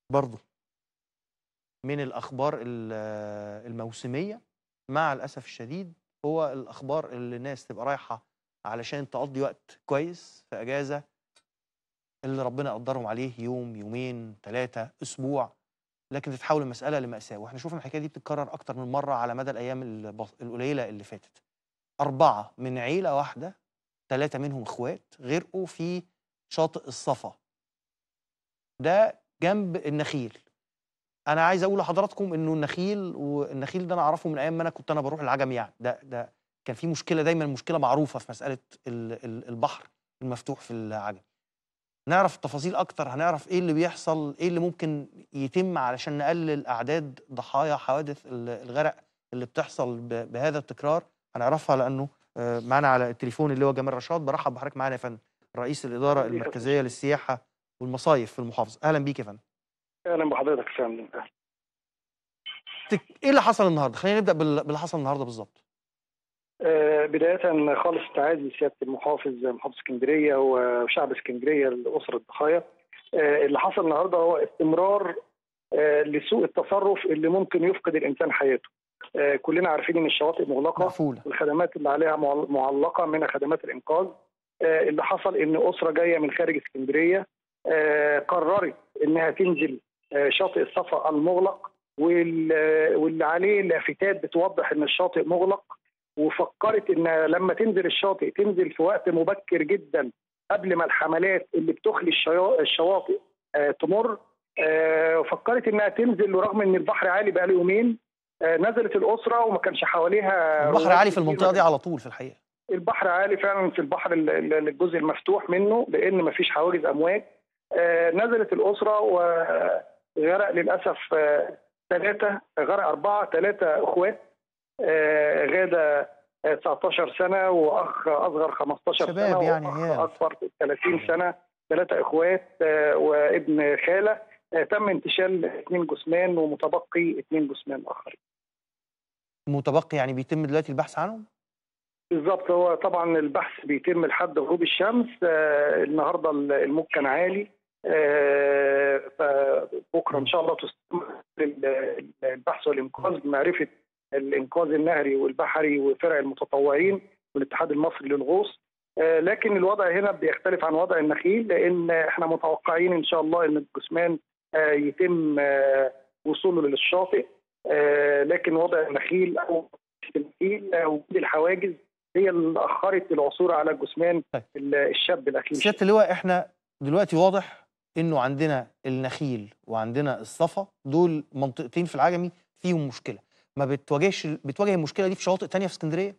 برضه من الأخبار ال الموسمية مع الأسف الشديد هو الأخبار اللي الناس تبقى رايحة علشان تقضّي وقت كويس في إجازة اللي ربنا قدّرهم عليه يوم، يومين، 3، أسبوع، لكن تتحول المسألة لمأساة، وإحنا شُفنا الحكاية دي بتتكرر أكتر من مرّة على مدى الأيام البس القليلة اللي فاتت. 4 من عيلة واحدة 3 منهم إخوات غرقوا في شاطئ الصفا. ده جنب النخيل. أنا عايز أقول لحضراتكم إنه النخيل والنخيل ده أنا أعرفه من أيام ما أنا كنت أنا باروح العجمي يعني، ده ده كان في مشكلة دايمًا مشكلة معروفة في مسألة ال ال البحر المفتوح في العجمي. نعرف تفاصيل أكتر، هنعرف إيه اللي بيحصل، إيه اللي ممكن يتم علشان نقلل أعداد ضحايا حوادث ال الغرق اللي بتحصل ب بهذا التكرار، هنعرفها لأنه آآ معانا على التليفون اللواء جمال رشاد، بارحب بحضرتك معانا يا فندم، رئيس الإدارة أهلا بيك يا فندم. المركزية للسياحة والمصايف في المحافظة، أهلًا بيك يا فندم. أهلا بحضرتك يا فندم أهلا. تك إيه اللي حصل النهارده؟ خلينا نبدأ بال باللي حصل النهارده بالضبط. آه، بداية خالص تعازي سيادة المحافظ محافظ اسكندرية وشعب اسكندرية لأسر الضحايا. آه، اللي حصل النهارده هو استمرار آه، لسوء التصرف اللي ممكن يفقد الإنسان حياته. آه، كلنا عارفين إن الشواطئ مغلقة مقفولة. والخدمات اللي عليها معل- معلقة منها خدمات الإنقاذ. آه، اللي حصل إن أسرة جاية من خارج اسكندرية آه، قررت إنها تنزل آه، شاطئ الصفا المغلق وال- واللي عليه لافتات بتوضح إن الشاطئ مغلق وفكرت ان لما تنزل الشاطئ تنزل في وقت مبكر جدا قبل ما الحملات اللي بتخلي الشيا- الشواطئ آه، تمر آه، وفكرت انها تنزل ورغم ان البحر عالي بقى له يومين آه، نزلت الاسره وما كانش حواليها البحر رواد عالي في كتير. المنطقة دي على طول في الحقيقة. البحر عالي فعلا في البحر ال- ال- الجزء المفتوح منه لان ما فيش حواجز امواج آه، نزلت الاسره وغرق للاسف ثلاثه غرق اربعه ثلاثه اخوات آه، غاده آه، 19 سنه واخ اصغر 15 شباب سنه يعني واخ عيال. اكبر 30 سنه ثلاثه اخوات آه، وابن خاله آه، تم انتشال اثنين جثمان ومتبقي اثنين جثمان اخرين متبقي يعني بيتم دلوقتي البحث عنهم؟ بالظبط هو طبعا البحث بيتم لحد غروب الشمس آه النهارده الموج كان عالي آه فبكره ان شاء الله تستمر ال- البحث والانقاذ بمعرفه الانقاذ النهري والبحري وفرق المتطوعين والاتحاد المصري للغوص آه لكن الوضع هنا بيختلف عن وضع النخيل لان احنا متوقعين ان شاء الله ان الجثمان آه يتم آه وصوله للشاطئ آه لكن وضع النخيل او النخيل آه، وجود الحواجز هي اللي اخرت العثور على جثمان طيب. ال- الشاب الاخير سيادة اللواء احنا دلوقتي واضح انه عندنا النخيل وعندنا الصفا دول منطقتين في العجمي فيهم مشكلة. ما بتواجهش بتواجه المشكلة دي في شواطئ تانية في اسكندرية؟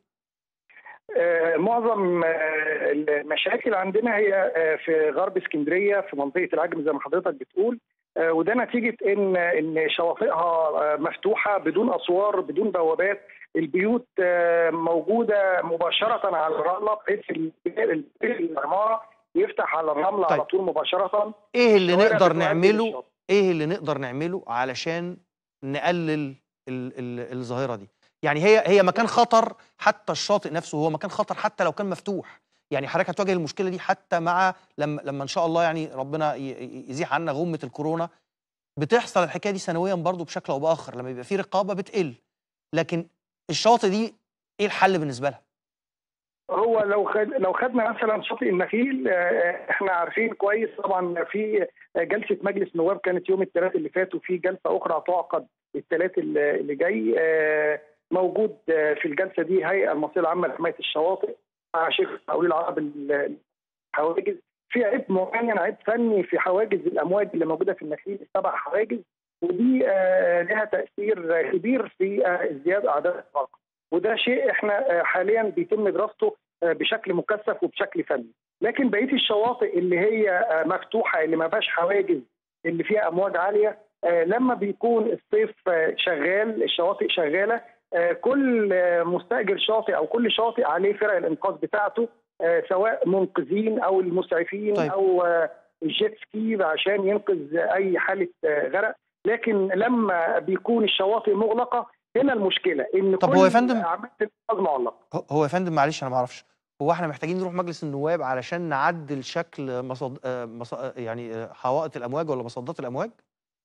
آه، معظم آه، المشاكل عندنا هي آه، في غرب اسكندريه في منطقه العجم زي ما حضرتك بتقول آه، وده نتيجه ان ان شواطئها آه، مفتوحه بدون اسوار بدون بوابات البيوت آه، موجوده مباشره على الرمله بحيث ال- ال- العماره يفتح على الرمله طيب. على طول مباشره ايه اللي الشوارع نقدر بتؤدي نعمله للشاطئ. ايه اللي نقدر نعمله علشان نقلل ال ال الظاهرة دي؟ يعني هي هي مكان خطر حتى الشاطئ نفسه هو مكان خطر حتى لو كان مفتوح. يعني حضرتك هتواجه المشكلة دي حتى مع لما لما ان شاء الله يعني ربنا ي- ي- يزيح عنا غمة الكورونا بتحصل الحكايه دي سنويا برضو بشكل او باخر لما يبقى في رقابه بتقل لكن الشواطئ دي ايه الحل بالنسبه لها؟ هو لو خد لو خدنا مثلا شاطئ النخيل آه، احنا عارفين كويس طبعا في جلسه مجلس نواب كانت يوم الثلاث اللي فات وفي جلسه اخرى هتعقد الثلاث اللي اللي جاي آه، موجود آه، في الجلسه دي هيئه المصريه العامه لحمايه الشواطئ مع شركه تأويل العرب ال- الحواجز في عيب معين عيب فني في حواجز الامواج اللي موجوده في النخيل السبع حواجز ودي آه، لها تاثير كبير في آه، ازدياد اعداد الطاقه وده شيء احنا آه، حاليا بيتم دراسته آه، بشكل مكثف وبشكل فني لكن بقيه الشواطئ اللي هي آه، مفتوحه اللي ما فيهاش حواجز اللي فيها امواج عاليه آه، لما بيكون الصيف آه، شغال الشواطئ شغاله آه، كل آه، مستاجر شاطئ او كل شاطئ عليه فرق الانقاذ بتاعته آه، سواء منقذين او المسعفين طيب. او آه، الجيت سكي عشان ينقذ اي حاله آه، غرق لكن لما بيكون الشواطئ مغلقه هنا المشكله ان طب كل هو يا فندم- اعمال الانقاذ معلقه هو- هو يا فندم معلش انا ما اعرفش هو احنا محتاجين نروح مجلس النواب علشان نعدل شكل مصد... آه، مص... آه، يعني آه، حوائط الامواج ولا مصدات الامواج؟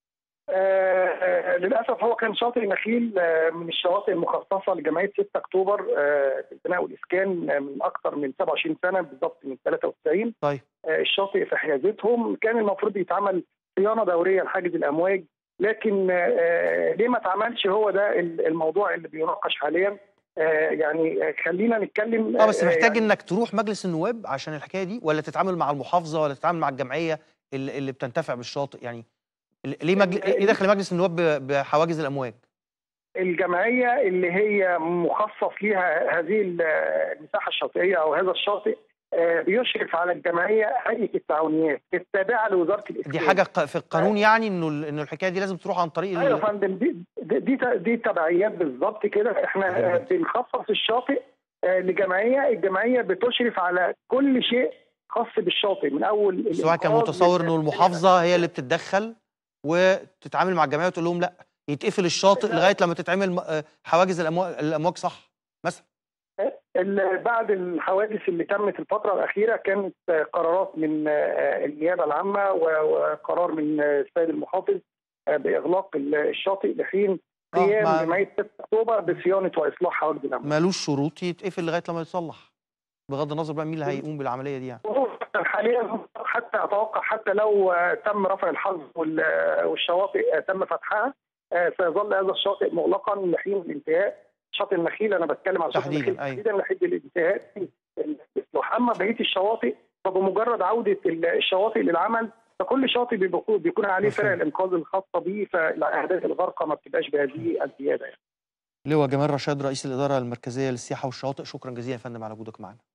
آه، آه، للاسف هو كان شاطئ نخيل آه، من الشواطئ المخصصه لجمعيه 6 اكتوبر آه، للبناء والاسكان آه، من اكثر من 27 سنه بالضبط من 93 طيب آه، الشاطئ في حيازتهم كان المفروض يتعمل صيانه دوريه لحاجز الامواج لكن آه، آه، ليه ما اتعملش هو ده ال- الموضوع اللي بيناقش حاليا آه، يعني آه، خلينا نتكلم اه بس آه، محتاج يعني انك تروح مجلس النواب عشان الحكايه دي ولا تتعامل مع المحافظه ولا تتعامل مع الجمعيه اللي, اللي بتنتفع بالشاطئ يعني ال- ليه مجل... ايه دخل مجلس النواب ب- بحواجز الامواج الجمعيه اللي هي مخصص ليها هذه ال- المساحه الشاطئيه او هذا الشاطئ آه، بيشرف على الجمعيه هيئه التعاونيات التابعه لوزاره الاسكان دي حاجه ق- في القانون يعني انه ال- انه الحكايه دي لازم تروح عن طريق ايوه يا ال... فندم دي دي دي, دي تبعيات بالظبط كده احنا جميل آه، جدا. بنخصص الشاطئ آه، لجمعيه الجمعيه بتشرف على كل شيء خاص بالشاطئ من اول سواء كان الإنقاذ متصور لل- انه المحافظه هي اللي بتتدخل وتتعامل مع الجمعيه وتقول لهم لا يتقفل الشاطئ لا. لغايه لما تتعمل م- آه، حواجز الامواج الامواج صح مثلا ال- بعد الحوادث اللي تمت الفترة الأخيرة كانت آه، قرارات من آه، النيابة العامة و- وقرار من آه، السيد المحافظ آه، بإغلاق ال- الشاطئ لحين آه، ما- قيام جمعية 6 أكتوبر بصيانة وإصلاح حواجز الأمن. مالوش شروط يتقفل لغايه لما يتصلح بغض النظر بقى مين اللي هيقوم بالعمليه دي يعني وهو حاليا حتى أتوقع حتى لو آه، تم رفع الحظر وال- آه، والشواطئ آه، تم فتحها آه، سيظل هذا الشاطئ مغلقا لحين الانتهاء شاطئ النخيل أنا بتكلم عن شاطئ تحديداً، النخيل أيوة. تحديدا لحد الانتهاء الإصلاح. أما بقية الشواطئ فبمجرد عودة الشواطئ للعمل فكل شاطئ بيكون بيكون عليه فرق مفهوم. الإنقاذ الخاصة به فالأعداد الغارقة ما بتبقاش بهذه الزيادة يعني. لواء جمال رشاد رئيس الاداره المركزيه للسياحه والشواطئ شكرا جزيلا يا فندم على وجودك معنا